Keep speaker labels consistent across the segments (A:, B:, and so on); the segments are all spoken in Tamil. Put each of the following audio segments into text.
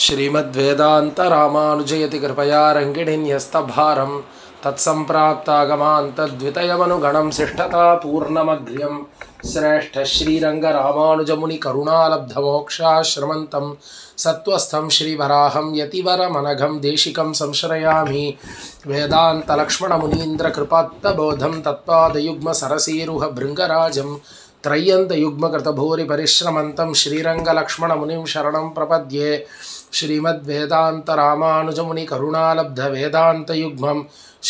A: श्रीमद्वेदान्तरामानुजयति कृपया रङ्गिणीन्यस्तभारं तत्सम्प्राप्तागमान्तद्वितयमनुगणं शिष्टता पूर्णमग्र्यं श्रेष्ठश्रीरङ्गरामानुजमुनिकरुणालब्धमोक्षाश्रमन्तं सत्त्वस्थं श्रीवराहं यतिवरमनघं देशिकं संश्रयामि वेदान्तलक्ष्मणमुनीन्द्रकृपात्तबोधं तत्पादयुग्मसरसीरुहभृङ्गराजं त्रय्यन्तयुग्मकृतभूरिपरिश्रमन्तं श्रीरङ्गलक्ष्मणमुनिं शरणं प्रपद्ये श्रीमद्वेदान्तरामानुजमुनिकरुणालब्धवेदान्तयुग्मं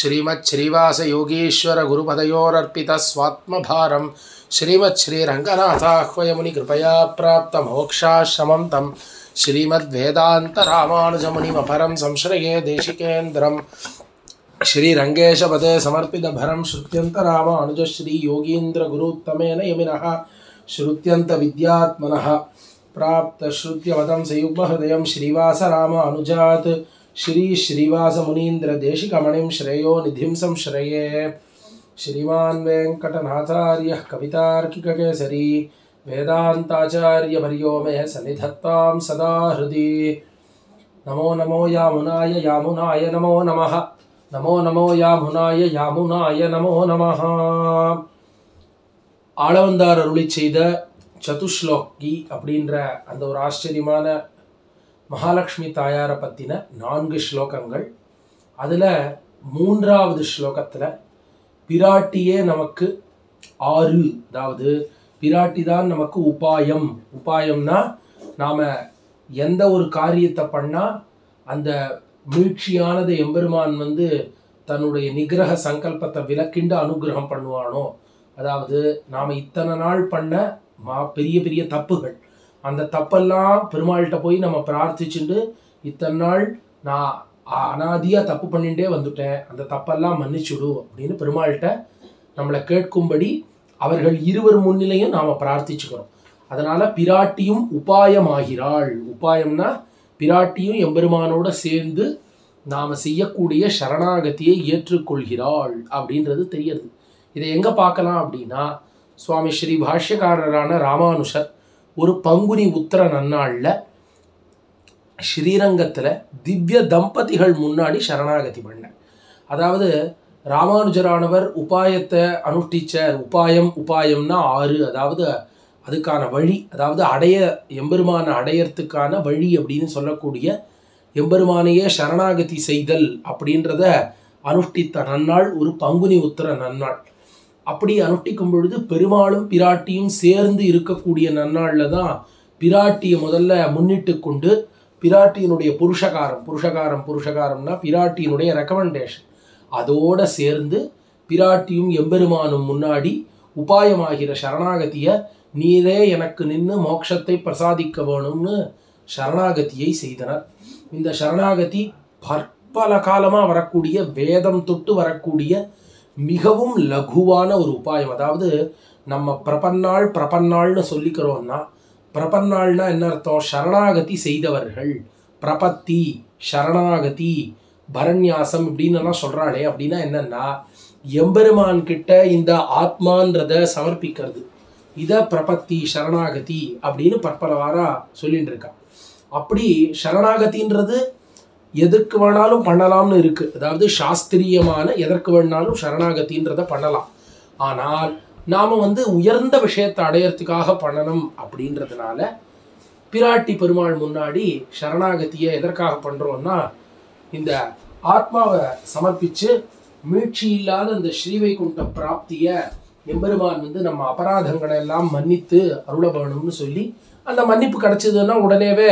A: श्रीमच्छ्रीवासयोगीश्वरगुरुपदयोरर्पितस्वात्मभारं श्रीमच्छ्रीरङ्गनाथाह्वयमुनिकृपया प्राप्तमोक्षाश्रमं तं श्रीमद्वेदान्तरामानुजमुनिमपरं संश्रये देशिकेन्द्रम् श्रीरङ्गेशपदे समर्पितभरं श्रुत्यन्तरामानुजश्रीयोगीन्द्रगुरुत्तमेन यमिनः श्रुत्यन्तविद्यात्मनः प्राप्तश्रुत्यवदं सयुग्महृदयं श्रीवासरामानुजात् श्रीश्रीवासमुनीन्द्रदेशिकमणिं श्रेयो निधिं संश्रये श्रीमान् वेङ्कटनाथार्यः कवितार्किककेसरी वेदान्ताचार्यवर्यो मे सन्निधत्तां सदा हृदि नमो नमो यामुनाय यामुनाय नमो नमः நமோ நமோ யாமுனாய யாமுனாய நமோ நமஹ ஆளவந்தார் அருளி செய்த சதுஸ்லோக்கி அப்படின்ற அந்த ஒரு ஆச்சரியமான மகாலட்சுமி தாயாரை பற்றின நான்கு ஸ்லோகங்கள் அதில் மூன்றாவது ஸ்லோகத்தில் பிராட்டியே நமக்கு ஆறு அதாவது பிராட்டி தான் நமக்கு உபாயம் உபாயம்னா நாம் எந்த ஒரு காரியத்தை பண்ணால் அந்த மீழ்ச்சியானது எம்பெருமான் வந்து தன்னுடைய நிகிரக சங்கல்பத்தை விலக்கிண்டு அனுகிரகம் பண்ணுவானோ அதாவது நாம் இத்தனை நாள் பண்ண மா பெரிய பெரிய தப்புகள் அந்த தப்பெல்லாம் பெருமாள்கிட்ட போய் நம்ம பிரார்த்திச்சுண்டு இத்தனை நாள் நான் அனாதியாக தப்பு பண்ணிகிட்டே வந்துட்டேன் அந்த தப்பெல்லாம் மன்னிச்சுடு அப்படின்னு பெருமாள்கிட்ட நம்மளை கேட்கும்படி அவர்கள் இருவர் முன்னிலையும் நாம் பிரார்த்திச்சுக்கிறோம் அதனால் பிராட்டியும் உபாயமாகிறாள் உபாயம்னா பிராட்டியும் எம்பெருமானோட சேர்ந்து நாம் செய்யக்கூடிய சரணாகதியை ஏற்றுக்கொள்கிறாள் அப்படின்றது தெரியுது இதை எங்கே பார்க்கலாம் அப்படின்னா சுவாமி ஸ்ரீ பாஷ்யக்காரரான ராமானுஷர் ஒரு பங்குனி உத்தர நன்னாளில் ஸ்ரீரங்கத்தில் திவ்ய தம்பதிகள் முன்னாடி சரணாகதி பண்ண அதாவது ராமானுஜரானவர் உபாயத்தை அனுஷ்டிச்சார் உபாயம் உபாயம்னா ஆறு அதாவது அதுக்கான வழி அதாவது அடைய எம்பெருமான அடையறதுக்கான வழி அப்படின்னு சொல்லக்கூடிய எம்பெருமானையே சரணாகதி செய்தல் அப்படின்றத அனுஷ்டித்த நன்னாள் ஒரு பங்குனி உத்தர நன்னாள் அப்படி அனுஷ்டிக்கும் பொழுது பெருமாளும் பிராட்டியும் சேர்ந்து இருக்கக்கூடிய நன்னாளில் தான் பிராட்டியை முதல்ல முன்னிட்டு கொண்டு பிராட்டியினுடைய புருஷகாரம் புருஷகாரம் புருஷகாரம்னா பிராட்டியினுடைய ரெக்கமெண்டேஷன் அதோடு சேர்ந்து பிராட்டியும் எம்பெருமானும் முன்னாடி உபாயமாகிற சரணாகதியை நீரே எனக்கு நின்று மோட்சத்தை பிரசாதிக்க வேணும்னு சரணாகதியை செய்தனர் இந்த சரணாகதி பற்பல காலமாக வரக்கூடிய வேதம் தொட்டு வரக்கூடிய மிகவும் லகுவான ஒரு உபாயம் அதாவது நம்ம பிரபன்னாள் பிரபன்னாள்னு சொல்லிக்கிறோம்னா பிரபன்னாள்னா என்ன அர்த்தம் சரணாகதி செய்தவர்கள் பிரபத்தி சரணாகதி பரண்யாசம் இப்படின்னு எல்லாம் சொல்கிறாளே அப்படின்னா என்னன்னா எம்பெருமான் கிட்ட இந்த ஆத்மான்றத சமர்ப்பிக்கிறது இதை பிரபத்தி சரணாகதி அப்படின்னு பற்பலவாரா சொல்லிட்டு இருக்கான் அப்படி சரணாகதின்றது எதற்கு வேணாலும் பண்ணலாம்னு இருக்கு அதாவது சாஸ்திரியமான எதற்கு வேணாலும் சரணாகதின்றத பண்ணலாம் ஆனால் நாம் வந்து உயர்ந்த விஷயத்தை அடையறதுக்காக பண்ணணும் அப்படின்றதுனால பிராட்டி பெருமாள் முன்னாடி சரணாகதியை எதற்காக பண்ணுறோம்னா இந்த ஆத்மாவை சமர்ப்பித்து மீட்சி இல்லாத இந்த ஸ்ரீவைகுண்ட பிராப்தியை எம்பெருமான் வந்து நம்ம அபராதங்களை எல்லாம் மன்னித்து அருள வேணும்னு சொல்லி அந்த மன்னிப்பு கிடைச்சதுன்னா உடனேவே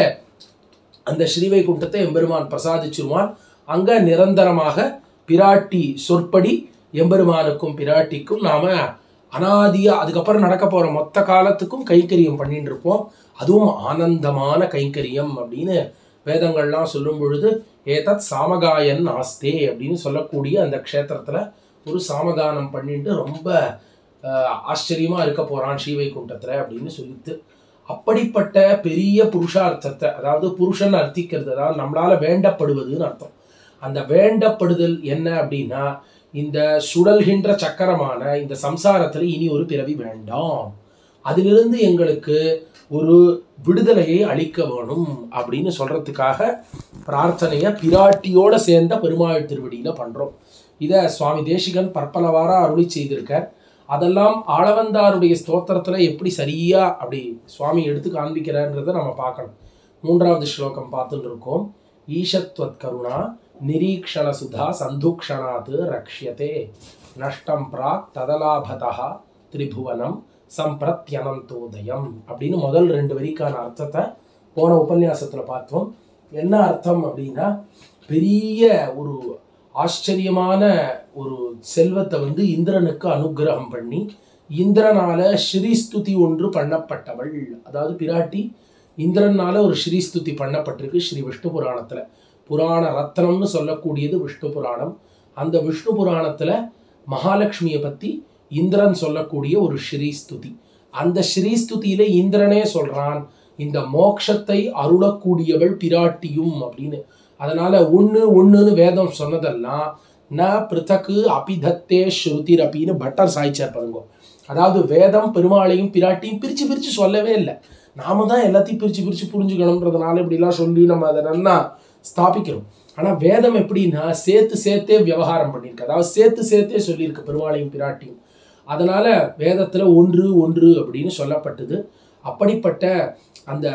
A: அந்த ஸ்ரீவைகுண்டத்தை எம்பெருமான் பிரசாதிச்சிருவான் அங்கே நிரந்தரமாக பிராட்டி சொற்படி எம்பெருமானுக்கும் பிராட்டிக்கும் நாம் அனாதியாக அதுக்கப்புறம் நடக்க போகிற மொத்த காலத்துக்கும் கைங்கரியம் பண்ணிட்டு இருப்போம் அதுவும் ஆனந்தமான கைங்கரியம் அப்படின்னு வேதங்கள்லாம் சொல்லும் பொழுது ஏதத் சாமகாயன் ஆஸ்தே அப்படின்னு சொல்லக்கூடிய அந்த க்ஷேத்திரத்தில் ஒரு சாமகானம் பண்ணிட்டு ரொம்ப ஆச்சரியமாக இருக்க போகிறான் ஸ்ரீவைகுண்டத்தில் அப்படின்னு சொல்லிட்டு அப்படிப்பட்ட பெரிய புருஷார்த்தத்தை அதாவது புருஷன் அர்த்திக்கிறது அதாவது நம்மளால் வேண்டப்படுவதுன்னு அர்த்தம் அந்த வேண்டப்படுதல் என்ன அப்படின்னா இந்த சுழல்கின்ற சக்கரமான இந்த சம்சாரத்தில் இனி ஒரு பிறவி வேண்டாம் அதிலிருந்து எங்களுக்கு ஒரு விடுதலையை அளிக்க வேணும் அப்படின்னு சொல்றதுக்காக பிரார்த்தனையை பிராட்டியோட சேர்ந்த பெருமாள் திருவடியில பண்றோம் இதை சுவாமி தேசிகன் பற்பலவாரா அருளி செய்திருக்கார் அதெல்லாம் ஆளவந்தாருடைய ஸ்தோத்திரத்துல எப்படி சரியா அப்படி சுவாமி எடுத்து காண்பிக்கிறார்ன்றதை நம்ம பார்க்கணும் மூன்றாவது ஸ்லோகம் பார்த்துட்டு இருக்கோம் ஈஷத்வத் கருணா நிரீக்ஷண சுதா சந்துக்ஷணாத் ரக்ஷ்யதே நஷ்டம் பிராக் ததலாபதா திரிபுவனம் சம்பிரத்யனந்தோதயம் அப்படின்னு முதல் ரெண்டு வரிக்கான அர்த்தத்தை போன உபன்யாசத்துல பார்த்தோம் என்ன அர்த்தம் அப்படின்னா பெரிய ஒரு ஆச்சரியமான ஒரு செல்வத்தை வந்து இந்திரனுக்கு அனுக்கிரகம் பண்ணி இந்திரனால ஸ்ரீஸ்துதி ஒன்று பண்ணப்பட்டவள் அதாவது பிராட்டி இந்திரனால ஒரு ஸ்ரீஸ்துதி பண்ணப்பட்டிருக்கு ஸ்ரீ விஷ்ணு புராணத்துல புராண ரத்னம்னு சொல்லக்கூடியது விஷ்ணு புராணம் அந்த விஷ்ணு புராணத்துல மகாலட்சுமியை பத்தி இந்திரன் சொல்லக்கூடிய ஒரு ஸ்ரீஸ்துதி அந்த ஸ்ரீஸ்துதியில இந்திரனே சொல்றான் இந்த மோட்சத்தை அருளக்கூடியவள் பிராட்டியும் அப்படின்னு அதனால ஒண்ணு ஒண்ணுன்னு வேதம் சொன்னதெல்லாம் ந பிருத்தக்கு அபிதத்தே ஸ்ருதிர் அப்படின்னு பட்டர் சாய்ச்சார் பாருங்க அதாவது வேதம் பெருமாளையும் பிராட்டியும் பிரிச்சு பிரிச்சு சொல்லவே இல்லை நாம தான் எல்லாத்தையும் பிரிச்சு பிரிச்சு புரிஞ்சுக்கணுன்றதுனால இப்படிலாம் சொல்லி நம்ம அதை நல்லா ஸ்தாபிக்கிறோம் ஆனா வேதம் எப்படின்னா சேர்த்து சேர்த்தே விவகாரம் பண்ணியிருக்கு அதாவது சேர்த்து சேர்த்தே சொல்லியிருக்கு பெருமாளையும் பிராட்டியும் அதனால வேதத்துல ஒன்று ஒன்று அப்படின்னு சொல்லப்பட்டது அப்படிப்பட்ட அந்த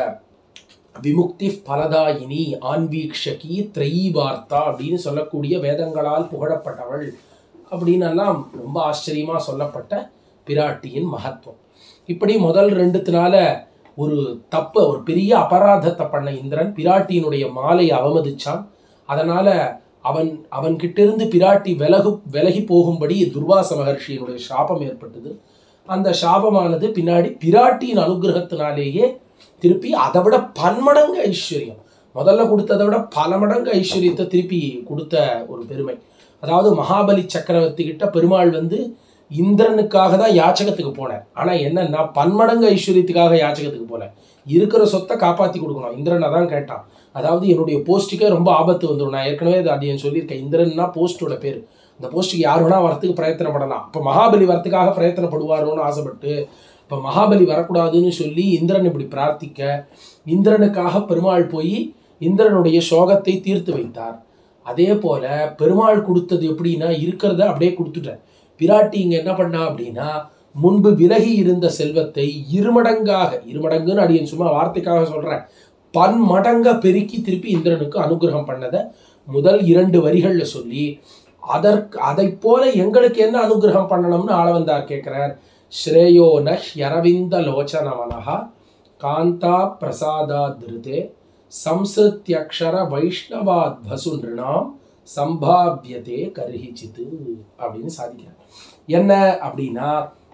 A: விமுக்தி பலதாயினி ஆன்வீக்ஷகி திரைவார்த்தா அப்படின்னு சொல்லக்கூடிய வேதங்களால் புகழப்பட்டவள் அப்படின்னு எல்லாம் ரொம்ப ஆச்சரியமா சொல்லப்பட்ட பிராட்டியின் மகத்துவம் இப்படி முதல் ரெண்டுத்தினால ஒரு தப்பு ஒரு பெரிய அபராதத்தை பண்ண இந்திரன் பிராட்டியினுடைய மாலையை அவமதிச்சான் அதனால அவன் அவன் கிட்டிருந்து பிராட்டி விலகு விலகி போகும்படி துர்வாச மகர்ஷியினுடைய சாபம் ஏற்பட்டது அந்த சாபமானது பின்னாடி பிராட்டியின் அனுகிரகத்தினாலேயே திருப்பி அதை விட பன்மடங்கு ஐஸ்வர்யம் முதல்ல கொடுத்ததை விட பல மடங்கு ஐஸ்வர்யத்தை திருப்பி கொடுத்த ஒரு பெருமை அதாவது மகாபலி சக்கரவர்த்தி கிட்ட பெருமாள் வந்து இந்திரனுக்காக தான் யாச்சகத்துக்கு போனேன் ஆனா என்னன்னா பன்மடங்கு ஐஸ்வர்யத்துக்காக யாச்சகத்துக்கு போல இருக்கிற சொத்தை காப்பாத்தி கொடுக்கணும் இந்திரனை தான் கேட்டான் அதாவது என்னுடைய போஸ்ட்டுக்கே ரொம்ப ஆபத்து வந்துடும் நான் ஏற்கனவே அது அடியன் சொல்லியிருக்கேன் இந்திரன்னா போஸ்டோட பேர் அந்த போஸ்ட்டுக்கு யார் வேணா வரத்துக்கு பிரயத்தனப்படலாம் அப்போ மகாபலி வரத்துக்காக பிரயத்தனப்படுவாரோன்னு ஆசைப்பட்டு இப்போ மகாபலி வரக்கூடாதுன்னு சொல்லி இந்திரன் இப்படி பிரார்த்திக்க இந்திரனுக்காக பெருமாள் போய் இந்திரனுடைய சோகத்தை தீர்த்து வைத்தார் அதே போல பெருமாள் கொடுத்தது எப்படின்னா இருக்கிறத அப்படியே கொடுத்துட்டார் பிராட்டி இங்க என்ன பண்ணா அப்படின்னா முன்பு விலகி இருந்த செல்வத்தை இருமடங்காக இருமடங்குன்னு அடியன் சும்மா வார்த்தைக்காக சொல்றேன் பன்மடங்க பெருக்கி திருப்பி இந்திரனுக்கு அனுகிரகம் பண்ணதை முதல் இரண்டு வரிகள்ல சொல்லி அதற்கு அதை போல எங்களுக்கு என்ன அனுகிரகம் பண்ணணும்னு ஆளவந்தார் கேட்கிறார் ஸ்ரேயோ நரவிந்த லோச்சனவனஹா காந்தா பிரசாதா திருதே சம்சிருத்தியக்ஷர வைஷ்ணவாத் வசு நிருணாம் சம்பாபியதே கருகிச்சித்து அப்படின்னு சாதிக்கிறார் என்ன அப்படின்னா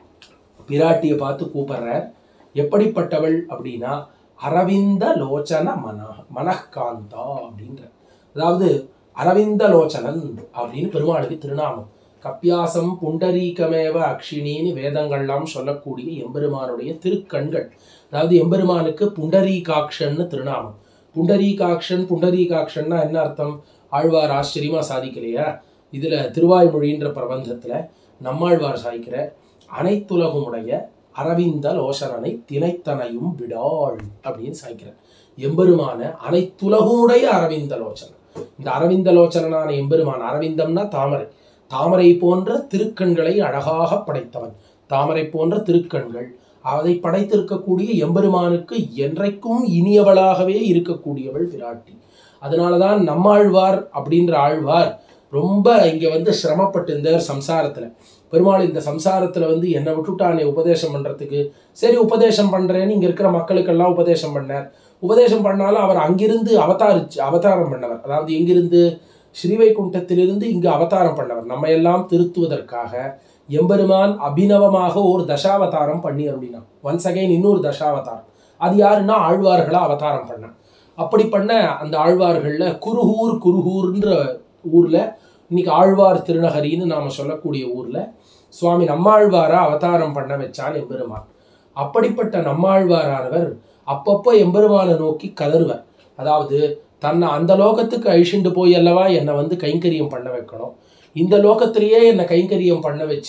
A: பிராட்டியை பார்த்து கூப்பிடுறார் எப்படிப்பட்டவள் அப்படின்னா அரவிந்த லோச்சன மன மனக்காந்தா அப்படின்ற அதாவது அரவிந்த லோச்சனன் அப்படின்னு பெருமாளுக்கு திருநாமம் கப்பியாசம் புண்டரீகமேவ அக்ஷினின்னு வேதங்கள்லாம் சொல்லக்கூடிய எம்பெருமானுடைய திருக்கண்கள் அதாவது எம்பெருமானுக்கு புண்டரீகாக்ஷன்னு திருநாமம் புண்டரீகாக்ஷன் புண்டரீகாக்ஷன்னா என்ன அர்த்தம் ஆழ்வார் ஆச்சரியமா சாதிக்கலையா இதுல திருவாய்மொழின்ற பிரபந்தத்துல நம்மாழ்வார் சாதிக்கிற அனைத்துலகுமுடைய அரவிந்த லோசனனை தினைத்தனையும் விடாள் அப்படின்னு சாய்க்கிறார் எம்பெருமான அனைத்துலகுமுடைய அரவிந்த லோச்சனன் இந்த அரவிந்த லோச்சனனான எம்பெருமான் அரவிந்தம்னா தாமரை தாமரை போன்ற திருக்கண்களை அழகாக படைத்தவன் தாமரை போன்ற திருக்கண்கள் அதை படைத்திருக்கக்கூடிய எம்பெருமானுக்கு என்றைக்கும் இனியவளாகவே இருக்கக்கூடியவள் பிராட்டி அதனாலதான் நம்மாழ்வார் அப்படின்ற ஆழ்வார் ரொம்ப இங்க வந்து சிரமப்பட்டு இருந்தார் சம்சாரத்துல பெருமாள் இந்த சம்சாரத்துல வந்து என்னை விட்டுட்டானே உபதேசம் பண்றதுக்கு சரி உபதேசம் பண்றேன்னு இங்க இருக்கிற மக்களுக்கெல்லாம் உபதேசம் பண்ணார் உபதேசம் பண்ணாலும் அவர் அங்கிருந்து அவதாரிச்சு அவதாரம் பண்ணவர் அதாவது எங்கிருந்து ஸ்ரீவைகுண்டத்திலிருந்து இங்கு அவதாரம் பண்ணவர் நம்ம எல்லாம் திருத்துவதற்காக எம்பெருமான் அபிநவமாக ஒரு தசாவதாரம் பண்ணி அருளினான் ஒன்ஸ் அகைன் இன்னொரு தசாவதாரம் அது யாருன்னா ஆழ்வார்களா அவதாரம் பண்ணான் அப்படி பண்ண அந்த ஆழ்வார்கள்ல குருகூர் குருகூர்ன்ற ஊர்ல இன்னைக்கு ஆழ்வார் திருநகரின்னு நாம சொல்லக்கூடிய ஊர்ல சுவாமி நம்மாழ்வாரா அவதாரம் பண்ண வச்சான் எம்பெருமான் அப்படிப்பட்ட நம்மாழ்வாரானவர் அப்பப்போ எம்பெருமானை நோக்கி கதறுவர் அதாவது தன்னை அந்த லோகத்துக்கு அழிச்சுண்டு போய் அல்லவா என்னை வந்து கைங்கரியம் பண்ண வைக்கணும் இந்த லோகத்திலேயே என்னை கைங்கரியம் பண்ண வச்சு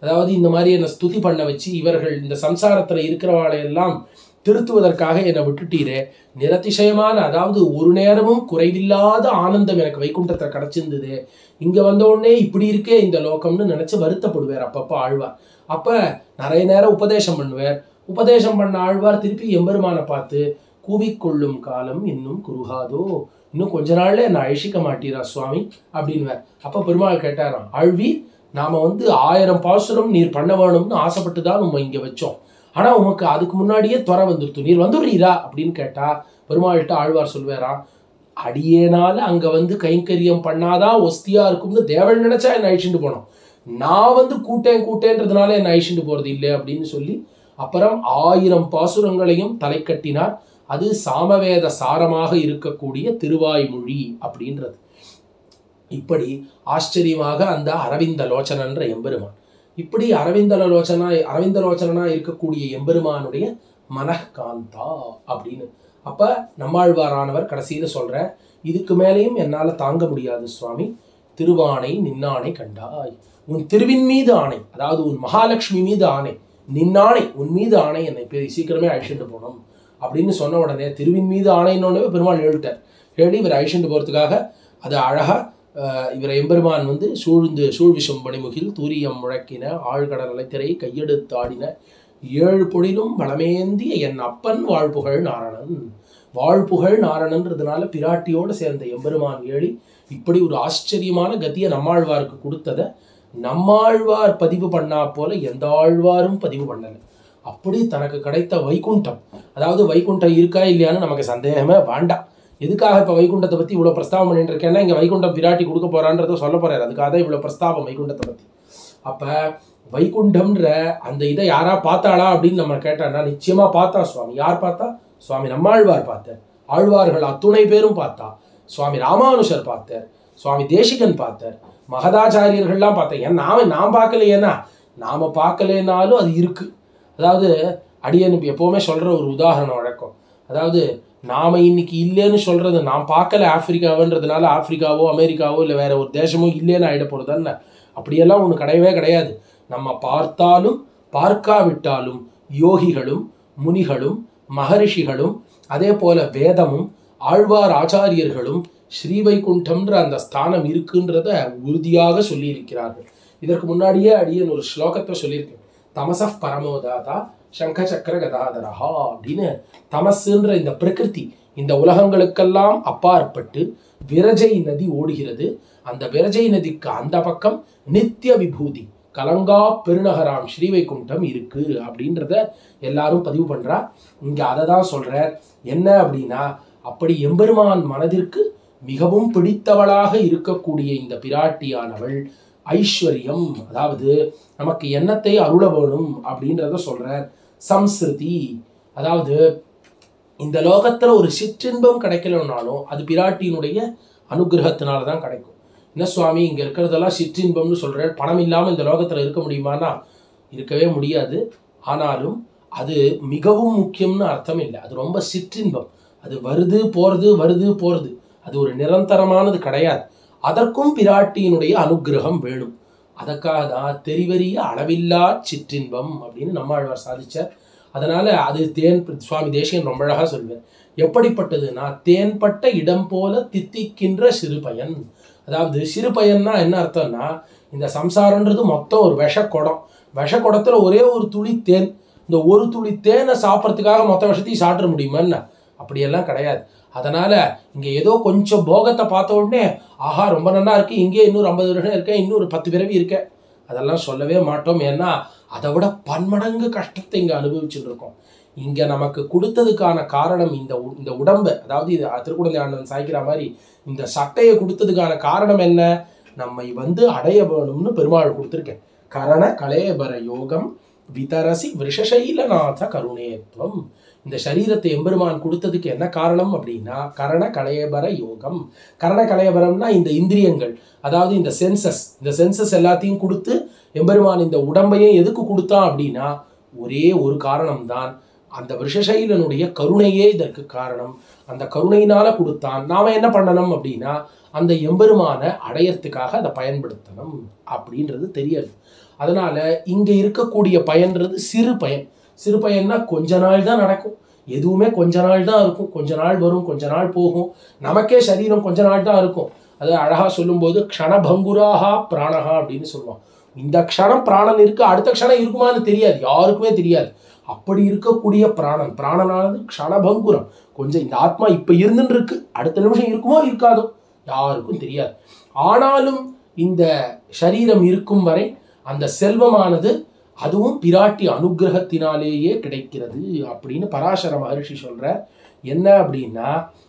A: அதாவது இந்த மாதிரி என்னை ஸ்துதி பண்ண வச்சு இவர்கள் இந்த சம்சாரத்தில் இருக்கிறவாளை எல்லாம் திருத்துவதற்காக என்னை விட்டுட்டீரே நிரதிசயமான அதாவது ஒரு நேரமும் குறைவில்லாத ஆனந்தம் எனக்கு வைகுண்டத்தை கிடைச்சிருந்தது இங்க வந்த உடனே இப்படி இருக்கே இந்த லோகம்னு நினைச்சு வருத்தப்படுவார் அப்பப்போ ஆழ்வார் அப்ப நிறைய நேரம் உபதேசம் பண்ணுவார் உபதேசம் பண்ண ஆழ்வார் திருப்பி எம்பெருமானை பார்த்து கூவிக்கொள்ளும் காலம் இன்னும் குறுகாதோ இன்னும் கொஞ்ச நாள்ல என்னை அழிச்சிக்க மாட்டீரா சுவாமி அப்படின்வார் அப்ப பெருமாள் கேட்டாராம் ஆழ்வி நாம வந்து ஆயிரம் பாசுரம் நீர் பண்ண வேணும்னு ஆசைப்பட்டு தான் நம்ம இங்க வச்சோம் ஆனா உமக்கு அதுக்கு முன்னாடியே துறை வந்துருத்து நீர் வந்துடுறீரா அப்படின்னு கேட்டா பெருமாள்கிட்ட ஆழ்வார் சொல்வாராம் அடியேனால அங்க வந்து கைங்கரியம் பண்ணாதான் ஒஸ்தியா இருக்கும்னு தேவன் நினைச்சா என்ன அழிச்சுட்டு போனோம் நான் வந்து கூட்டேன் கூட்டேன்றதுனால என்ன அழிச்சுட்டு போறது இல்லை அப்படின்னு சொல்லி அப்புறம் ஆயிரம் பாசுரங்களையும் தலை கட்டினார் அது சாமவேத சாரமாக இருக்கக்கூடிய திருவாய்மொழி அப்படின்றது இப்படி ஆச்சரியமாக அந்த அரவிந்த லோச்சனன்ற எம்பெருமான் இப்படி அரவிந்த லோச்சனா அரவிந்த லோச்சனா இருக்கக்கூடிய எம்பெருமானுடைய மனக்காந்தா அப்படின்னு அப்ப நம்மாழ்வாரானவர் கடைசியில சொல்ற இதுக்கு மேலேயும் என்னால தாங்க முடியாது சுவாமி திருவானை நின்னானை கண்டாய் உன் திருவின் மீது ஆணை அதாவது உன் மகாலட்சுமி மீது ஆணை நின்னானை உன் மீது ஆணை என்னை பெரிய சீக்கிரமே அழிச்சுட்டு போனோம் அப்படின்னு சொன்ன உடனே திருவின் மீது ஆணைன்னு பெருமாள் எழுட்டார் எழுதி இவர் அழிச்சுட்டு போறதுக்காக அது அழகா அஹ், இவரை எம்பெருமான் வந்து சூழ்ந்து சூழ்விஷம் பணிமுகில் தூரியம் முழக்கின ஆழ்கடல் அலைத்திரை கையெடுத்து ஆடின ஏழு பொழிலும் வளமேந்திய என் அப்பன் வாழ்புகழ் நாரணன் வாழ்புகழ் நாரணன்றதுனால பிராட்டியோடு சேர்ந்த எம்பெருமான் ஏழி இப்படி ஒரு ஆச்சரியமான கதியை நம்மாழ்வாருக்கு கொடுத்ததை நம்மாழ்வார் பதிவு பண்ணா போல எந்த ஆழ்வாரும் பதிவு பண்ணல அப்படி தனக்கு கிடைத்த வைகுண்டம் அதாவது வைகுண்டம் இருக்கா இல்லையான்னு நமக்கு சந்தேகமே வேண்டாம் எதுக்காக இப்போ வைகுண்டத்தை பற்றி இவ்வளோ பிரஸ்தாபம் பண்ணிட்டு இருக்கேன்னா இங்கே வைகுண்டம் பிராட்டி கொடுக்க போறான்றதை சொல்ல போறாரு அதுக்காக தான் இவ்வளோ பிரஸ்தாபம் வைகுண்டத்தை பற்றி அப்போ வைகுண்டம்ன்ற அந்த இதை யாரா பார்த்தாளா அப்படின்னு நம்ம கேட்டான்னா நிச்சயமா பார்த்தா சுவாமி யார் பார்த்தா சுவாமி நம்மாழ்வார் பார்த்தார் ஆழ்வார்கள் அத்துணை பேரும் பார்த்தா சுவாமி ராமானுஷர் பார்த்தார் சுவாமி தேசிகன் பார்த்தார் மகதாச்சாரியர்கள்லாம் பார்த்தேன் ஏன் நாம நாம் பார்க்கலையேனா நாம பார்க்கலைனாலும் அது இருக்கு அதாவது அடியன் எப்போவுமே சொல்ற ஒரு உதாரணம் வழக்கம் அதாவது நாம இன்னைக்கு இல்லைன்னு சொல்றது நான் பார்க்கல ஆப்பிரிக்காவுன்றதுனால ஆப்பிரிக்காவோ அமெரிக்காவோ இல்லை வேற ஒரு தேசமோ இல்லைன்னு ஆயிட போறதுன்னு அப்படியெல்லாம் ஒன்று கிடையவே கிடையாது நம்ம பார்த்தாலும் பார்க்காவிட்டாலும் யோகிகளும் முனிகளும் மகரிஷிகளும் அதே போல வேதமும் ஆழ்வார் ஆச்சாரியர்களும் ஸ்ரீவைகுண்டம்ன்ற அந்த ஸ்தானம் இருக்குன்றத உறுதியாக சொல்லியிருக்கிறார்கள் இதற்கு முன்னாடியே அடியன் ஒரு ஸ்லோகத்தை சொல்லியிருக்கேன் தமசப் பரமோதாதா சங்க சக்கர கதாதரஹா அப்படின்னு தமசுன்ற இந்த பிரகிருதி இந்த உலகங்களுக்கெல்லாம் அப்பாற்பட்டு விரஜை நதி ஓடுகிறது அந்த விரஜை நதிக்கு அந்த பக்கம் நித்திய விபூதி கலங்கா பெருநகராம் ஸ்ரீவைகுண்டம் இருக்கு அப்படின்றத எல்லாரும் பதிவு பண்றா இங்க அதை தான் சொல்றார் என்ன அப்படின்னா அப்படி எம்பெருமான் மனதிற்கு மிகவும் பிடித்தவளாக இருக்கக்கூடிய இந்த பிராட்டியானவள் ஐஸ்வர்யம் அதாவது நமக்கு எண்ணத்தை அருள வேணும் அப்படின்றத சொல்றார் சம்ஸ்ருதி அதாவது இந்த லோகத்துல ஒரு சிற்றின்பம் கிடைக்கலனாலும் அது பிராட்டியினுடைய அனுகிரகத்தினால தான் கிடைக்கும் என்ன சுவாமி இங்க இருக்கிறதெல்லாம் சிற்றின்பம்னு சொல்றார் பணம் இல்லாம இந்த லோகத்துல இருக்க முடியுமானா இருக்கவே முடியாது ஆனாலும் அது மிகவும் முக்கியம்னு அர்த்தம் இல்லை அது ரொம்ப சிற்றின்பம் அது வருது போறது வருது போறது அது ஒரு நிரந்தரமானது கிடையாது அதற்கும் பிராட்டியினுடைய அனுகிரகம் வேணும் அதற்காக தான் தெரிவறிய அளவில்லா சிற்றின்பம் அப்படின்னு நம்மாழ்வார் சாதிச்சார் அதனால அது தேன் சுவாமி தேசிகன் ரொம்ப அழகா சொல்வார் எப்படிப்பட்டதுன்னா தேன்பட்ட இடம் போல தித்திக்கின்ற சிறுபயன் அதாவது சிறுபயன்னா என்ன அர்த்தம்னா இந்த சம்சாரன்றது மொத்தம் ஒரு விஷக்குடம் விஷக்குடத்துல ஒரே ஒரு துளி தேன் இந்த ஒரு துளி தேனை சாப்பிட்றதுக்காக மொத்த விஷத்தையும் சாப்பிட முடியுமா என்ன அப்படியெல்லாம் கிடையாது அதனால இங்க ஏதோ கொஞ்சம் போகத்தை பார்த்த உடனே ஆஹா ரொம்ப நல்லா இருக்கு இங்கே இன்னொரு ஐம்பது வருஷம் இருக்கேன் இன்னொரு பத்து பிறவி இருக்கேன் அதெல்லாம் சொல்லவே மாட்டோம் ஏன்னா அதை விட பன்மடங்கு கஷ்டத்தை இங்க அனுபவிச்சுட்டு இருக்கோம் இங்க நமக்கு கொடுத்ததுக்கான காரணம் இந்த உ- இந்த உடம்பு அதாவது இது திருக்குடந்தை ஆண்டவன் சாய்க்கிற மாதிரி இந்த சட்டையை கொடுத்ததுக்கான காரணம் என்ன நம்மை வந்து அடைய வேணும்னு பெருமாள் கொடுத்துருக்கேன் கரண கலேபர யோகம் விதரசி விஷசைலநாத கருணேத்வம் இந்த சரீரத்தை எம்பெருமான் கொடுத்ததுக்கு என்ன காரணம் அப்படின்னா கரண கலையபர யோகம் கரண கலையபரம்னா இந்த இந்திரியங்கள் அதாவது இந்த சென்சஸ் இந்த சென்சஸ் எல்லாத்தையும் கொடுத்து எம்பெருமான் இந்த உடம்பையும் எதுக்கு கொடுத்தான் அப்படின்னா ஒரே ஒரு காரணம் தான் அந்த விஷசைலனுடைய கருணையே இதற்கு காரணம் அந்த கருணையினால கொடுத்தான் நாம என்ன பண்ணணும் அப்படின்னா அந்த எம்பெருமானை அடையறதுக்காக அதை பயன்படுத்தணும் அப்படின்றது தெரியாது அதனால இங்க இருக்கக்கூடிய பயன்றது சிறு பயன் சிறு பயன்னா கொஞ்ச நாள் தான் நடக்கும் எதுவுமே கொஞ்ச நாள் தான் இருக்கும் கொஞ்ச நாள் வரும் கொஞ்ச நாள் போகும் நமக்கே சரீரம் கொஞ்ச நாள் தான் இருக்கும் அது அழகா சொல்லும்போது க்ஷணபங்குராகா பிராணஹா அப்படின்னு சொல்லுவான் இந்த க்ஷணம் பிராணன் இருக்கு அடுத்த க்ஷணம் இருக்குமான்னு தெரியாது யாருக்குமே தெரியாது அப்படி இருக்கக்கூடிய பிராணன் பிராணனானது க்ஷணபங்குரம் கொஞ்சம் இந்த ஆத்மா இப்ப இருந்துட்டு இருக்கு அடுத்த நிமிஷம் இருக்குமோ இருக்காதோ யாருக்கும் தெரியாது ஆனாலும் இந்த சரீரம் இருக்கும் வரை அந்த செல்வமானது அதுவும் பிராட்டி அனுகிரகத்தினாலேயே கிடைக்கிறது அப்படின்னு பராசர மகர்ஷி சொல்ற என்ன அப்படின்னா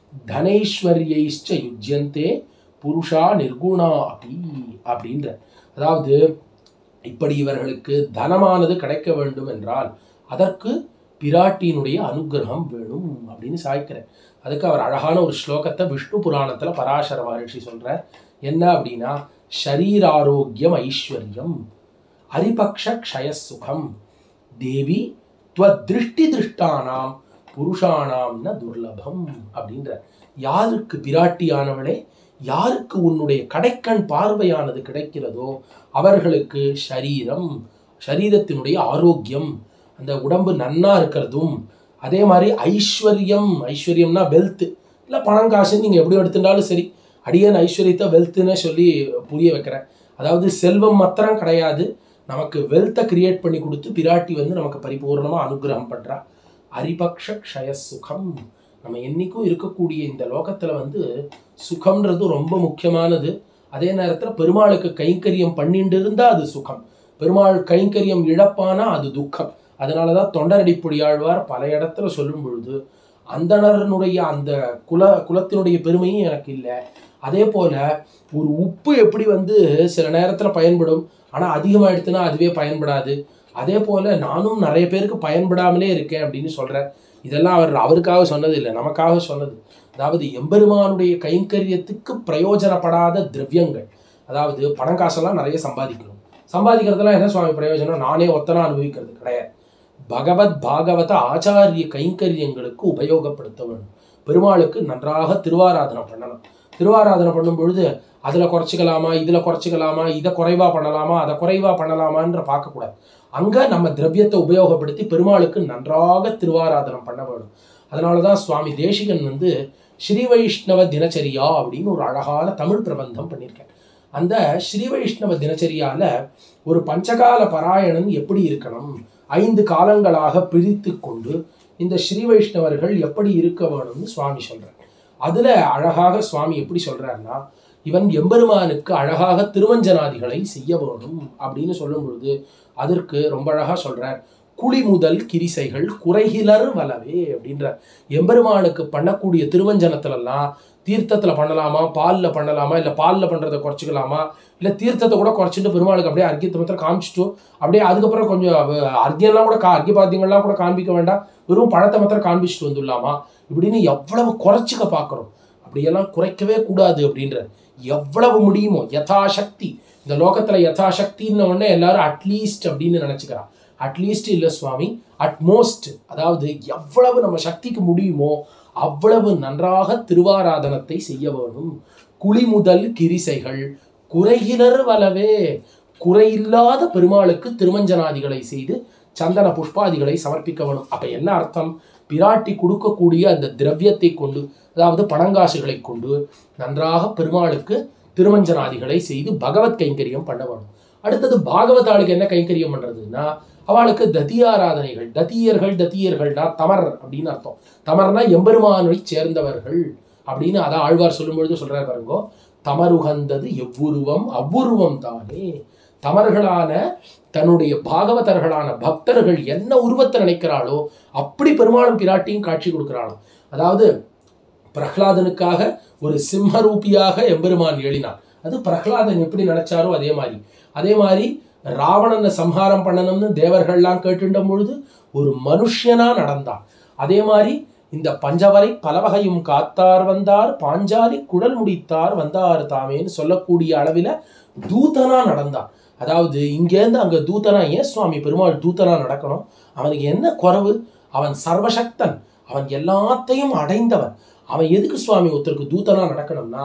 A: தனைஸ்வரியைச்ச யுஜ்யந்தே புருஷா நிர்குணா அபி அப்படின்ற அதாவது இப்படி இவர்களுக்கு தனமானது கிடைக்க வேண்டும் என்றால் அதற்கு பிராட்டியினுடைய அனுகிரகம் வேணும் அப்படின்னு சாய்க்கிறேன் அதுக்கு அவர் அழகான ஒரு ஸ்லோகத்தை விஷ்ணு புராணத்துல பராசர மகர்ஷி சொல்றார் என்ன அப்படின்னா ஷரீராரோக்கியம் ஐஸ்வர்யம் ஹரிபக்ஷ க்ஷய சுகம் தேவி திருஷ்டி திருஷ்டானாம் புருஷானாம் ந துர்லபம் அப்படின்ற யாருக்கு பிராட்டியானவளே யாருக்கு உன்னுடைய கடைக்கண் பார்வையானது கிடைக்கிறதோ அவர்களுக்கு ஷரீரம் சரீரத்தினுடைய ஆரோக்கியம் அந்த உடம்பு நன்னா இருக்கிறதும் அதே மாதிரி ஐஸ்வர்யம் ஐஸ்வர்யம்னா வெல்த் இல்லை பணம் காசுன்னு நீங்கள் எப்படி எடுத்துட்டாலும் சரி அடியன் ஐஸ்வர்யத்தை வெல்த்துன்னு சொல்லி புரிய வைக்கிறேன் அதாவது செல்வம் மாத்திரம் கிடையாது நமக்கு வெல்த்தை கிரியேட் பண்ணி கொடுத்து பிராட்டி வந்து நமக்கு பரிபூர்ணமாக அனுகிரகம் பண்ணுறா அரிபக்ஷ க்ஷய சுகம் நம்ம என்னைக்கும் இருக்கக்கூடிய இந்த லோகத்தில் வந்து சுகம்ன்றது ரொம்ப முக்கியமானது அதே நேரத்தில் பெருமாளுக்கு கைங்கரியம் பண்ணிட்டு இருந்தால் அது சுகம் பெருமாள் கைங்கரியம் இழப்பானா அது துக்கம் அதனால தான் தொண்டரடிப்பொடியாழ்வார் பல இடத்துல சொல்லும் பொழுது அந்தணரனுடைய அந்த குல குலத்தினுடைய பெருமையும் எனக்கு இல்லை அதே போல ஒரு உப்பு எப்படி வந்து சில நேரத்தில் பயன்படும் ஆனால் அதிகமாகிடுத்துனா அதுவே பயன்படாது அதே போல நானும் நிறைய பேருக்கு பயன்படாமலே இருக்கேன் அப்படின்னு சொல்கிறார் இதெல்லாம் அவர் அவருக்காக சொன்னது இல்லை நமக்காக சொன்னது அதாவது எம்பெருமானுடைய கைங்கரியத்துக்கு பிரயோஜனப்படாத திரவியங்கள் அதாவது பணம் காசெல்லாம் நிறைய சம்பாதிக்கணும் சம்பாதிக்கிறதுலாம் என்ன சுவாமி பிரயோஜனம் நானே ஒத்தனா அனுபவிக்கிறது கிடையாது பகவத் பாகவத ஆச்சாரிய கைங்கரியங்களுக்கு உபயோகப்படுத்த வேண்டும் பெருமாளுக்கு நன்றாக திருவாராதனை பண்ணணும் திருவாராதனை பண்ணும் பொழுது அதில் குறைச்சிக்கலாமா இதில் குறைச்சிக்கலாமா இதை குறைவா பண்ணலாமா அதை குறைவா பண்ணலாமான்ற பார்க்கக்கூடாது அங்கே நம்ம திரவியத்தை உபயோகப்படுத்தி பெருமாளுக்கு நன்றாக திருவாராதனம் பண்ண வேணும் அதனால தான் சுவாமி தேசிகன் வந்து ஸ்ரீ வைஷ்ணவ தினச்சரியா அப்படின்னு ஒரு அழகான தமிழ் பிரபந்தம் பண்ணியிருக்கேன் அந்த ஸ்ரீ வைஷ்ணவ தினச்சரியால ஒரு பஞ்சகால பராயணன் எப்படி இருக்கணும் ஐந்து காலங்களாக பிரித்து கொண்டு இந்த ஸ்ரீ வைஷ்ணவர்கள் எப்படி இருக்க வேணும்னு சுவாமி சொல்றார் அதுல அழகாக சுவாமி எப்படி சொல்றாருன்னா இவன் எம்பெருமானுக்கு அழகாக திருவஞ்சனாதிகளை செய்ய வேணும் அப்படின்னு சொல்லும் பொழுது அதற்கு ரொம்ப அழகா சொல்றார் குழி முதல் கிரிசைகள் குறைகிலர் வலவே அப்படின்ற எம்பெருமானுக்கு பண்ணக்கூடிய திருவஞ்சனத்துலலாம் தீர்த்தத்தில் பண்ணலாமா பாலில் பண்ணலாமா இல்லை பாலில் பண்ணுறதை குறைச்சிக்கலாமா இல்லை தீர்த்தத்தை கூட குறைச்சிட்டு பெருமாளுக்கு அப்படியே அர்க்கியத்தை மாத்திரம் காமிச்சிட்டோம் அப்படியே அதுக்கப்புறம் கொஞ்சம் அவ- அர்க்கியம்லாம் கூட கா அர்க்கிய பாத்தியங்கள்லாம் கூட காண்பிக்க வேண்டாம் வெறும் பழத்தை மாத்திரம் காண்பிச்சுட்டு வந்துடலாமா இப்படின்னு எவ்வளவு குறைச்சிக்க பார்க்குறோம் அப்படியெல்லாம் குறைக்கவே கூடாது அப்படின்ற எவ்வளவு முடியுமோ யதாசக்தி இந்த லோகத்துல யதாசக்தின்ன உடனே எல்லாரும் அட்லீஸ்ட் அப்படின்னு நினைச்சுக்கிறான் அட்லீஸ்ட் இல்லை சுவாமி அட்மோஸ்ட் அதாவது எவ்வளவு நம்ம சக்திக்கு முடியுமோ அவ்வளவு நன்றாக திருவாராதனத்தை செய்ய வேணும் குழி முதல் கிரிசைகள் குறையினர் வலவே குறையில்லாத பெருமாளுக்கு திருமஞ்சனாதிகளை செய்து சந்தன புஷ்பாதிகளை சமர்ப்பிக்க வேணும் அப்ப என்ன அர்த்தம் பிராட்டி கொடுக்கக்கூடிய அந்த திரவியத்தை கொண்டு அதாவது பணங்காசுகளை கொண்டு நன்றாக பெருமாளுக்கு திருமஞ்சனாதிகளை செய்து பகவத் கைங்கரியம் பண்ண வேணும் அடுத்தது பாகவதாளுக்கு என்ன கைங்கரியம் பண்றதுன்னா அவளுக்கு ததியாராதனைகள் ததியர்கள் ததியர்கள்னா தமர் அப்படின்னு அர்த்தம் தமர்னா எம்பெருமானை சேர்ந்தவர்கள் அப்படின்னு அதான் ஆழ்வார் சொல்லும் பொழுது சொல்றாரு பாருங்கோ தமருகந்தது எவ்வுருவம் அவ்வுருவம் தானே தமர்களான தன்னுடைய பாகவதர்களான பக்தர்கள் என்ன உருவத்தை நினைக்கிறாளோ அப்படி பெருமாளும் பிராட்டியும் காட்சி கொடுக்கிறாளாம் அதாவது பிரஹ்லாதனுக்காக ஒரு சிம்மரூபியாக எம்பெருமான் எழினான் அது பிரஹ்லாதன் எப்படி நினைச்சாரோ அதே மாதிரி அதே மாதிரி ராவணனை சம்ஹாரம் பண்ணணும்னு தேவர்கள்லாம் கேட்டுண்ட பொழுது ஒரு மனுஷனா நடந்தான் அதே மாதிரி இந்த பஞ்சவரை பலவகையும் காத்தார் வந்தார் பாஞ்சாலி குழல் முடித்தார் வந்தார் தாமேன்னு சொல்லக்கூடிய அளவில் தூதனா நடந்தான் அதாவது இங்கேருந்து அங்க தூதனா ஏன் சுவாமி பெருமாள் தூதனா நடக்கணும் அவனுக்கு என்ன குறைவு அவன் சர்வசக்தன் அவன் எல்லாத்தையும் அடைந்தவன் அவன் எதுக்கு சுவாமி ஒருத்தருக்கு தூதனா நடக்கணும்னா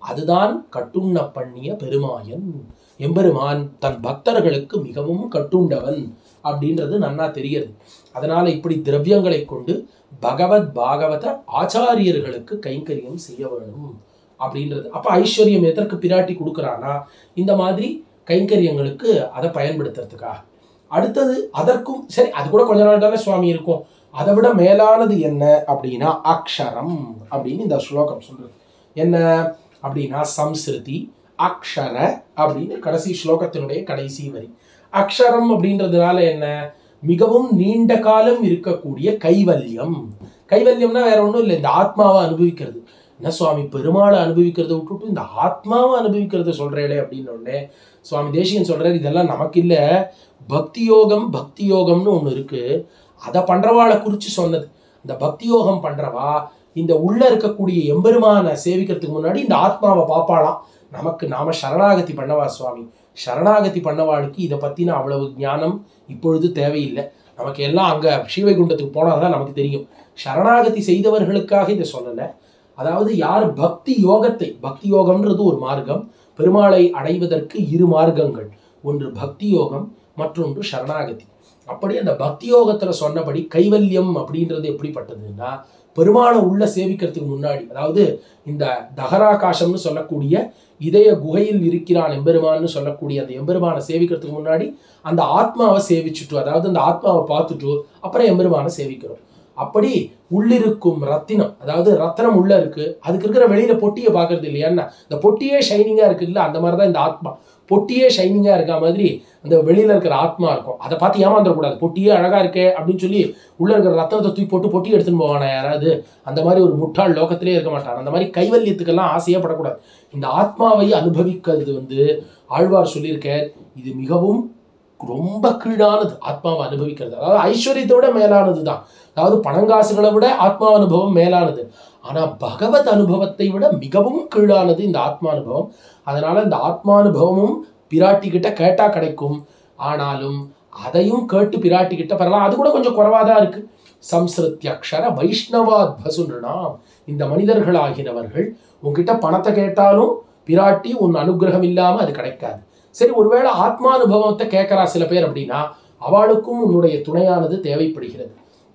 A: அதுதான் கட்டுண்ண பண்ணிய பெருமாயன் எம்பெருமான் தன் பக்தர்களுக்கு மிகவும் கட்டுண்டவன் அப்படின்றது நன்னா தெரிகிறது அதனால இப்படி திரவியங்களை கொண்டு பகவத் பாகவத ஆச்சாரியர்களுக்கு கைங்கரியம் செய்ய வேணும் அப்படின்றது அப்ப ஐஸ்வர்யம் எதற்கு பிராட்டி கொடுக்குறானா இந்த மாதிரி கைங்கரியங்களுக்கு அதை பயன்படுத்துறதுக்காக அடுத்தது அதற்கும் சரி அது கூட கொஞ்ச நாள் தானே சுவாமி இருக்கும் அதை விட மேலானது என்ன அப்படின்னா அக்ஷரம் அப்படின்னு இந்த ஸ்லோகம் சொல்றது என்ன அப்படின்னா சம்ஸ்ருதி அக்ஷர அப்படின்னு கடைசி ஸ்லோகத்தினுடைய கடைசி வரி அக்ஷரம் அப்படின்றதுனால என்ன மிகவும் நீண்ட காலம் இருக்கக்கூடிய கைவல்யம் கைவல்யம்னா வேற ஒன்றும் இல்லை இந்த ஆத்மாவை அனுபவிக்கிறது என்ன சுவாமி பெருமாளை அனுபவிக்கிறத விட்டுட்டு இந்த ஆத்மாவை அனுபவிக்கிறத சொல்றேளே அப்படின்னு உடனே சுவாமி தேசிகன் சொல்றாரு இதெல்லாம் நமக்கு இல்லை பக்தி யோகம் பக்தி யோகம்னு ஒன்று இருக்கு அதை பண்றவாளை குறித்து சொன்னது இந்த பக்தி யோகம் பண்றவா இந்த உள்ள இருக்கக்கூடிய எம்பெருமான சேவிக்கிறதுக்கு முன்னாடி இந்த ஆத்மாவை பார்ப்பாளாம் நமக்கு நாம சரணாகதி பண்ணவா சுவாமி சரணாகதி பண்ணவாளுக்கு இதை பத்தின அவ்வளவு ஞானம் இப்பொழுது தேவையில்லை நமக்கு எல்லாம் அங்க ஸ்ரீவைகுண்டத்துக்கு போனால் தான் நமக்கு தெரியும் சரணாகதி செய்தவர்களுக்காக இதை சொல்லலை அதாவது யார் பக்தி யோகத்தை பக்தி யோகம்ன்றது ஒரு மார்க்கம் பெருமாளை அடைவதற்கு இரு மார்க்கங்கள் ஒன்று பக்தி யோகம் மற்றொன்று சரணாகதி அப்படி அந்த பக்தி யோகத்துல சொன்னபடி கைவல்யம் அப்படின்றது எப்படிப்பட்டதுன்னா பெருமாளை உள்ள சேவிக்கிறதுக்கு முன்னாடி அதாவது இந்த தகராகாசம்னு சொல்லக்கூடிய இதய குகையில் இருக்கிறான் எம்பெருமான்னு சொல்லக்கூடிய அந்த எம்பெருமானை சேவிக்கிறதுக்கு முன்னாடி அந்த ஆத்மாவை சேவிச்சுட்டு அதாவது அந்த ஆத்மாவை பார்த்துட்டு அப்புறம் எம்பெருமானை சேவிக்கிறோம் அப்படி உள்ளிருக்கும் ரத்தினம் அதாவது ரத்தினம் உள்ள இருக்கு அதுக்கு இருக்கிற வெளியில பொட்டியை பார்க்கறது இல்லையான்னா இந்த பொட்டியே ஷைனிங்கா இருக்கு இல்ல அந்த மாதிரி தான் இந்த ஆத்மா பொட்டியே ஷைனிங்கா இருக்க மாதிரி அந்த வெளியில இருக்கிற ஆத்மா இருக்கும் அதை பார்த்து ஏமாந்துடக்கூடாது பொட்டியே அழகா இருக்கே அப்படின்னு சொல்லி உள்ள இருக்கிற ரத்தனத்தை தூக்கி போட்டு பொட்டி எடுத்துன்னு போவானா யாராவது அந்த மாதிரி ஒரு முட்டாள் லோகத்திலே இருக்க மாட்டான் அந்த மாதிரி கைவல்யத்துக்கெல்லாம் ஆசையே படக்கூடாது இந்த ஆத்மாவை அனுபவிக்கிறது வந்து ஆழ்வார் சொல்லியிருக்க இது மிகவும் ரொம்ப கீழானது ஆத்மாவை அனுபவிக்கிறது அதாவது ஐஸ்வர்யத்தை விட மேலானது தான் அதாவது பணங்காசுகளை விட ஆத்மா அனுபவம் மேலானது ஆனா பகவத் அனுபவத்தை விட மிகவும் கீழானது இந்த ஆத்மானுபவம் அதனால இந்த ஆத்மானுபவமும் பிராட்டி கிட்ட கேட்டா கிடைக்கும் ஆனாலும் அதையும் கேட்டு பிராட்டி கிட்ட பெறலாம் அது கூட கொஞ்சம் குறைவா தான் இருக்கு சம்ஸ்ருத்யக்ஷர வைஷ்ணவாத் பசுனாம் இந்த மனிதர்களாகினவர்கள் உன்கிட்ட பணத்தை கேட்டாலும் பிராட்டி உன் அனுகிரகம் இல்லாம அது கிடைக்காது சரி ஒருவேளை ஆத்மானுபவத்தை கேட்கறா சில பேர் அப்படின்னா அவளுக்கும் உன்னுடைய துணையானது தேவைப்படுகிறது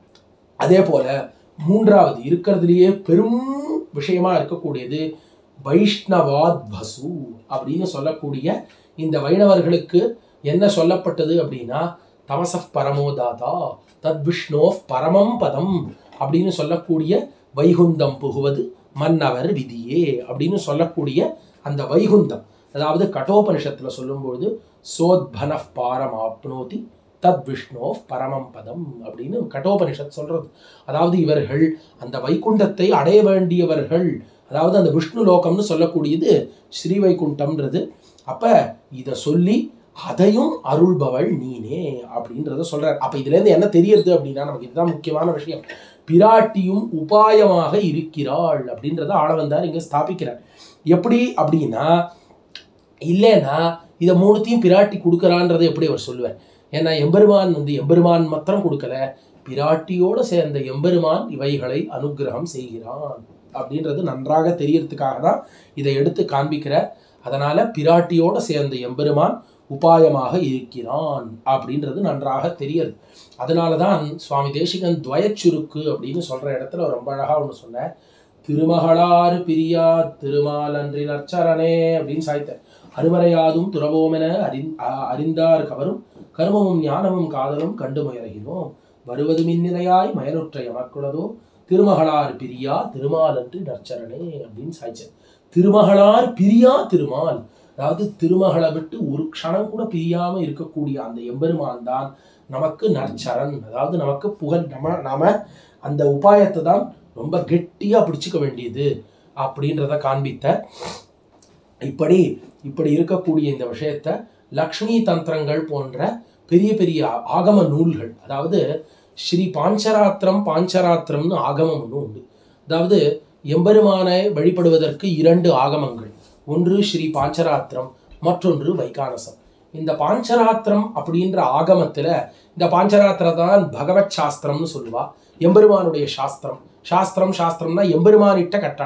A: அதே போல மூன்றாவது இருக்கிறதுலயே பெரும் விஷயமா இருக்கக்கூடியது வைஷ்ணவாத் வசு அப்படின்னு சொல்லக்கூடிய இந்த வைணவர்களுக்கு என்ன சொல்லப்பட்டது அப்படின்னா தமசப் பரமோதாதா தத் விஷ்ணோஃப் பரமம் பதம் அப்படின்னு சொல்லக்கூடிய வைகுந்தம் புகுவது மன்னவர் விதியே அப்படின்னு சொல்லக்கூடிய அந்த வைகுந்தம் அதாவது கட்டோபனிஷத்துல சொல்லும்பொழுது சோத்பனஃப் பாரம் ஆப்னோதி தத் விஷ்ணோ பரமம் பதம் அப்படின்னு கட்டோபனிஷத் சொல்றது அதாவது இவர்கள் அந்த வைகுண்டத்தை அடைய வேண்டியவர்கள் அதாவது அந்த விஷ்ணு லோகம்னு சொல்லக்கூடியது ஸ்ரீ வைகுண்டம்ன்றது அப்ப இதை சொல்லி அதையும் அருள்பவள் நீனே அப்படின்றத சொல்றார் அப்ப இதுல இருந்து என்ன தெரியுது அப்படின்னா நமக்கு இதுதான் முக்கியமான விஷயம் பிராட்டியும் உபாயமாக இருக்கிறாள் அப்படின்றத ஆளவந்தார் இங்க ஸ்தாபிக்கிறார் எப்படி அப்படின்னா இல்லைன்னா இதை மூணுத்தையும் பிராட்டி கொடுக்கறான்றதை எப்படி அவர் சொல்லுவார் ஏன்னா எம்பெருமான் வந்து எம்பெருமான் மாத்திரம் கொடுக்கல பிராட்டியோடு சேர்ந்த எம்பெருமான் இவைகளை அனுகிரகம் செய்கிறான் அப்படின்றது நன்றாக தெரியறதுக்காக தான் இதை எடுத்து காண்பிக்கிறார் அதனால பிராட்டியோட சேர்ந்த எம்பெருமான் உபாயமாக இருக்கிறான் அப்படின்றது நன்றாக தெரியுது அதனால தான் சுவாமி தேசிகன் துவயச்சுருக்கு அப்படின்னு சொல்ற இடத்துல ரொம்ப அழகா ஒன்று சொன்னார் திருமகளாறு பிரியா திருமாலன்றி நற்சரணே அப்படின்னு சாய்த்தார் அருமறையாதும் துறவோமென அறிந் அ- அறிந்தார் கவரும் கருமமும் ஞானமும் காதலும் கண்டு முயலுகிறோம் வருவது மின்னிலையாய் மயலுற்ற எமக்குள்ளதோ திருமகளார் பிரியா திருமாலன்றி நற்சரணே அப்படின்னு சாய்ச்சார் திருமகளார் பிரியா திருமால் அதாவது திருமகளை விட்டு ஒரு க்ஷணம் கூட பிரியாம இருக்கக்கூடிய அந்த எம்பெருமான் தான் நமக்கு நற்சரண் அதாவது நமக்கு புகழ் நம்ம நாம அந்த உபாயத்தை தான் ரொம்ப கெட்டியா பிடிச்சுக்க வேண்டியது அப்படின்றத காண்பித்த இப்படி இப்படி இருக்கக்கூடிய இந்த விஷயத்த லக்ஷ்மி தந்திரங்கள் போன்ற பெரிய பெரிய ஆகம நூல்கள் அதாவது ஸ்ரீ பாஞ்சராத்திரம் பாஞ்சராத்திரம்னு ஆகமம் ஒன்று உண்டு அதாவது எம்பெருமானை வழிபடுவதற்கு இரண்டு ஆகமங்கள் ஒன்று ஸ்ரீ பாஞ்சராத்திரம் மற்றொன்று வைகானசம் இந்த பாஞ்சராத்திரம் அப்படின்ற ஆகமத்துல இந்த பாஞ்சராத்திரம் தான் பகவத் சாஸ்திரம்னு சொல்லுவா எம்பெருமானுடைய சாஸ்திரம் சாஸ்திரம் சாஸ்திரம்னா எம்பெருமானிட்ட கட்டளை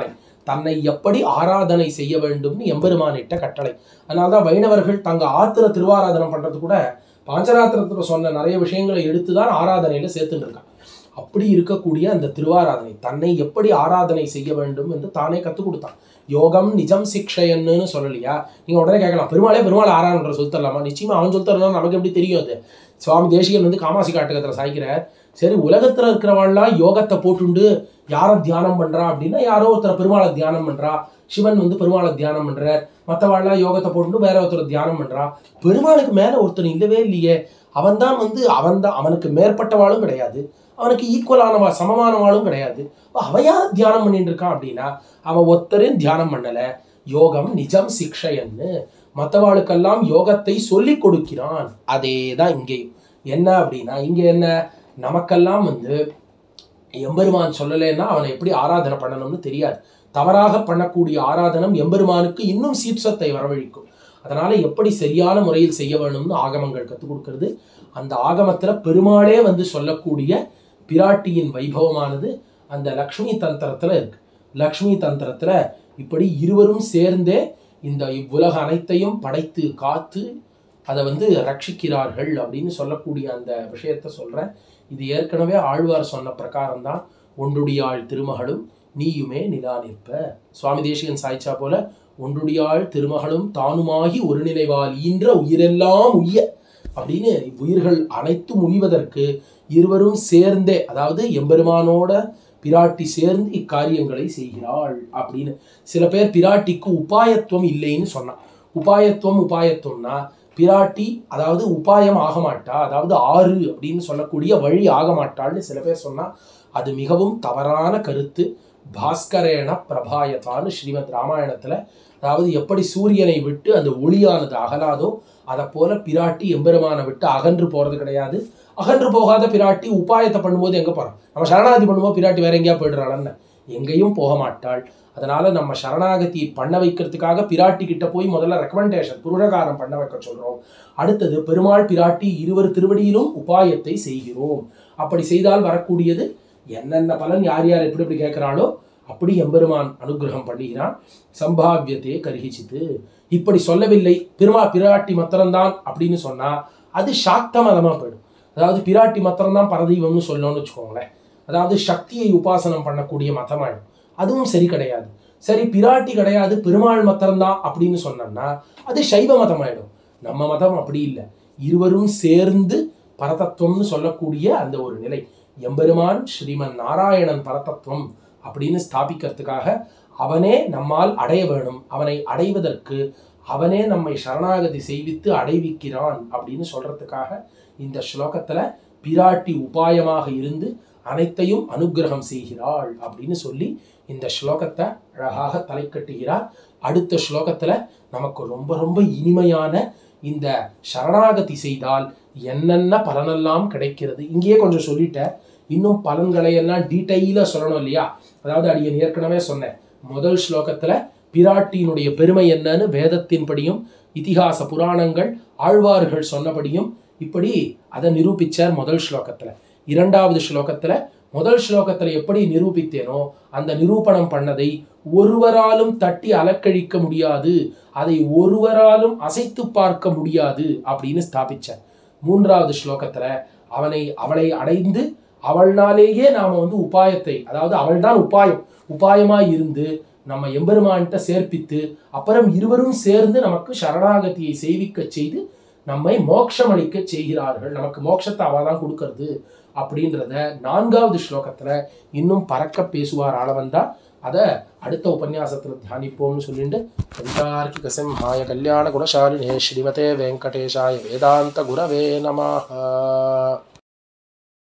A: தன்னை எப்படி ஆராதனை செய்ய வேண்டும்னு எம்பெருமானிட்ட கட்டளை அதனால்தான் வைணவர்கள் தங்க ஆத்திர திருவாராதனம் பண்றது கூட பாஞ்சராத்திரத்தில் சொன்ன நிறைய விஷயங்களை எடுத்து தான் ஆராதனையில சேர்த்துட்டு இருக்காங்க அப்படி இருக்கக்கூடிய அந்த திருவாராதனை தன்னை எப்படி ஆராதனை செய்ய வேண்டும் என்று தானே கற்றுக் கொடுத்தான் யோகம் நிஜம் சிக்ஷயன்னு சொல்லலையா நீங்க உடனே கேட்கலாம் பெருமாளே பெருமாள் ஆராதனை சொல்லி தரலாமா நிச்சயமா அவன் சொல்லி தரலாம் நமக்கு எப்படி தெரியும் அது சுவாமி தேசிகன் வந்து காமாசி காட்டுக்கத்தில் சாய்க்கிறார் சரி உலகத்துல இருக்கிறவாள்லாம் யோகத்தை போட்டுண்டு யாரை தியானம் பண்றா அப்படின்னா யாரோ ஒருத்தர் பெருமாளை தியானம் பண்றா சிவன் வந்து பெருமாளை தியானம் பண்றார் மற்றவாள்லாம் யோகத்தை போட்டுட்டு வேற ஒருத்தர் தியானம் பண்றா பெருமாளுக்கு மேல ஒருத்தர் இல்லவே இல்லையே அவன் தான் வந்து அவன் தான் அவனுக்கு மேற்பட்டவாளும் கிடையாது அவனுக்கு ஈக்குவலானவா சமமானவாளும் கிடையாது அப்ப அவன் யார் தியானம் பண்ணிட்டு இருக்கான் அப்படின்னா அவன் ஒருத்தரையும் தியானம் பண்ணல யோகம் நிஜம் சிக்ஷைன்னு மற்றவாளுக்கெல்லாம் யோகத்தை சொல்லிக் கொடுக்கிறான் அதே தான் இங்கேயும் என்ன அப்படின்னா இங்க என்ன நமக்கெல்லாம் வந்து எம்பெருமான் சொல்லலைன்னா அவனை எப்படி ஆராதனை பண்ணணும்னு தெரியாது தவறாக பண்ணக்கூடிய ஆராதனம் எம்பெருமானுக்கு இன்னும் சீற்றத்தை வரவழைக்கும் அதனால எப்படி சரியான முறையில் செய்ய வேணும்னு ஆகமங்கள் கற்றுக் கொடுக்கிறது அந்த ஆகமத்துல பெருமாளே வந்து சொல்லக்கூடிய பிராட்டியின் வைபவமானது அந்த லக்ஷ்மி தந்திரத்துல இருக்கு லக்ஷ்மி தந்திரத்துல இப்படி இருவரும் சேர்ந்தே இந்த இவ்வுலக அனைத்தையும் படைத்து காத்து அதை வந்து ரட்சிக்கிறார்கள் அப்படின்னு சொல்லக்கூடிய அந்த விஷயத்த சொல்றேன் இது ஏற்கனவே ஆழ்வார் சொன்ன பிரகாரம் தான் ஒன்றுடியாள் திருமகளும் நீயுமே நிலா நிற்ப சுவாமி தேசிகன் சாய்ச்சா போல ஒன்றுடியாள் திருமகளும் தானுமாகி ஒரு நினைவால் ஈன்ற உயிரெல்லாம் உய்ய அப்படின்னு உயிர்கள் அனைத்தும் உய்வதற்கு இருவரும் சேர்ந்தே அதாவது எம்பெருமானோட பிராட்டி சேர்ந்து இக்காரியங்களை செய்கிறாள் அப்படின்னு சில பேர் பிராட்டிக்கு உபாயத்துவம் இல்லைன்னு சொன்னான் உபாயத்துவம் உபாயத்துவம்னா பிராட்டி அதாவது உபாயம் ஆக மாட்டா அதாவது ஆறு அப்படின்னு சொல்லக்கூடிய வழி ஆக மாட்டாள்னு சில பேர் சொன்னா அது மிகவும் தவறான கருத்து பாஸ்கரேன பிரபாயத்தான்னு ஸ்ரீமத் ராமாயணத்துல அதாவது எப்படி சூரியனை விட்டு அந்த ஒளியானது அகலாதோ அதை போல பிராட்டி எம்பெருமானை விட்டு அகன்று போறது கிடையாது அகன்று போகாத பிராட்டி உபாயத்தை பண்ணும்போது எங்க போறோம் நம்ம சரணாகதி பண்ணும்போது பிராட்டி வேற எங்கேயா போயிடுறாள்னு எங்கேயும் போக மாட்டாள் அதனால நம்ம சரணாகதி பண்ண வைக்கிறதுக்காக பிராட்டி கிட்ட போய் முதல்ல ரெக்கமெண்டேஷன் புருஷகாரம் பண்ண வைக்க சொல்றோம் அடுத்தது பெருமாள் பிராட்டி இருவர் திருவடியிலும் உபாயத்தை செய்கிறோம் அப்படி செய்தால் வரக்கூடியது என்னென்ன பலன் யார் யார் எப்படி எப்படி கேட்கிறாளோ அப்படி எம்பெருமான் அனுகிரகம் பண்ணுகிறான் சம்பாவியத்தே கருகிச்சித்து இப்படி சொல்லவில்லை பெருமா பிராட்டி மத்திரம்தான் அப்படின்னு சொன்னா அது சாக்த மதமா போயிடும் அதாவது பிராட்டி மத்திரம்தான் பரதெய்வம்னு சொல்லணும்னு வச்சுக்கோங்களேன் அதாவது சக்தியை உபாசனம் பண்ணக்கூடிய மதமாயிடும் அதுவும் சரி கிடையாது சரி பிராட்டி கிடையாது பெருமாள் மத்திரம்தான் அப்படின்னு சொன்னோம்னா அது சைவ மதமாயிடும் நம்ம மதம் அப்படி இல்லை இருவரும் சேர்ந்து பரதத்துவம்னு சொல்லக்கூடிய அந்த ஒரு நிலை எம்பெருமான் ஸ்ரீமன் நாராயணன் பரதத்துவம் அப்படின்னு ஸ்தாபிக்கிறதுக்காக அவனே நம்மால் அடைய வேணும் அவனை அடைவதற்கு அவனே நம்மை சரணாகதி செய்வித்து அடைவிக்கிறான் அப்படின்னு சொல்றதுக்காக இந்த ஸ்லோகத்துல பிராட்டி உபாயமாக இருந்து அனைத்தையும் அனுக்கிரகம் செய்கிறாள் அப்படின்னு சொல்லி இந்த ஸ்லோகத்தை அழகாக தலை கட்டுகிறார் அடுத்த ஸ்லோகத்துல நமக்கு ரொம்ப ரொம்ப இனிமையான இந்த சரணாகதி செய்தால் என்னென்ன பலனெல்லாம் கிடைக்கிறது இங்கேயே கொஞ்சம் சொல்லிட்டேன் இன்னும் பலன்களை எல்லாம் டீட்டெயிலாக சொல்லணும் இல்லையா அதாவது அடியன் ஏற்கனவே சொன்னேன் முதல் ஸ்லோகத்துல பிராட்டியினுடைய பெருமை என்னன்னு வேதத்தின்படியும் இதிகாச புராணங்கள் ஆழ்வார்கள் சொன்னபடியும் இப்படி அதை நிரூபிச்சார் முதல் ஸ்லோகத்துல இரண்டாவது ஸ்லோகத்துல முதல் ஸ்லோகத்துல எப்படி நிரூபித்தேனோ அந்த நிரூபணம் பண்ணதை ஒருவராலும் தட்டி அலக்கழிக்க முடியாது அதை ஒருவராலும் அசைத்து பார்க்க முடியாது அப்படின்னு ஸ்தாபிச்சார் மூன்றாவது ஸ்லோகத்துல அவனை அவளை அடைந்து அவள்னாலேயே நாம வந்து உபாயத்தை அதாவது அவள்தான் உபாயம் உபாயமாய் இருந்து நம்ம எம்பெருமான்கிட்ட சேர்ப்பித்து அப்புறம் இருவரும் சேர்ந்து நமக்கு சரணாகதியை செய்விக்க செய்து நம்மை மோட்சம் அளிக்க செய்கிறார்கள் நமக்கு மோட்சத்தை அவ தான் கொடுக்கறது அப்படின்றத நான்காவது ஸ்லோகத்துல இன்னும் பறக்க பேசுவார் ஆளவந்தா அதை அடுத்த உபன்யாசத்துல தியானிப்போம்னு சொல்லிட்டு கவிதார்க்கிக சிம்ஹாய கல்யாண குணசாலினே ஸ்ரீமதே வெங்கடேஷாய வேதாந்த குரவே நமஹ